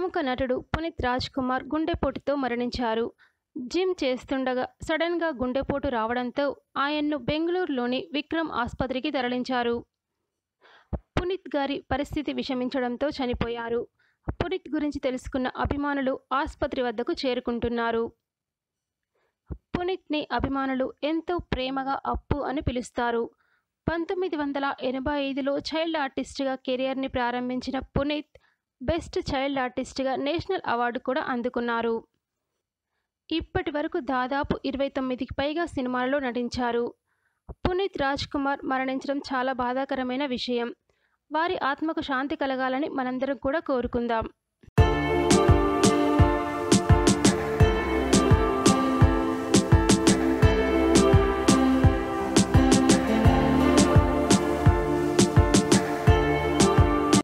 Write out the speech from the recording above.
ప్రముఖ నటుడు పునీత్ రాజ్ కుమార్ గుండెపోటుతో మరణించారు జిమ్ చేస్తుండగా సడన్గా గుండెపోటు రావడంతో ఆయన్ను బెంగళూరులోని విక్రమ్ ఆసుపత్రికి తరలించారు పునీత్ గారి పరిస్థితి విషమించడంతో చనిపోయారు పునీత్ గురించి తెలుసుకున్న అభిమానులు ఆసుపత్రి వద్దకు చేరుకుంటున్నారు పునీత్ని అభిమానులు ఎంతో ప్రేమగా అప్పు అని పిలుస్తారు పంతొమ్మిది వందల ఎనభై ఐదులో చైల్డ్ ఆర్టిస్ట్గా కెరియర్ని ప్రారంభించిన పునీత్ బెస్ట్ చైల్డ్ ఆర్టిస్ట్గా నేషనల్ అవార్డు కూడా అందుకున్నారు ఇప్పటి వరకు దాదాపు ఇరవై తొమ్మిదికి పైగా సినిమాలలో నటించారు పునీత్ రాజ్ కుమార్ మరణించడం చాలా బాధాకరమైన విషయం వారి ఆత్మకు శాంతి కలగాలని మనందరం కూడా కోరుకుందాం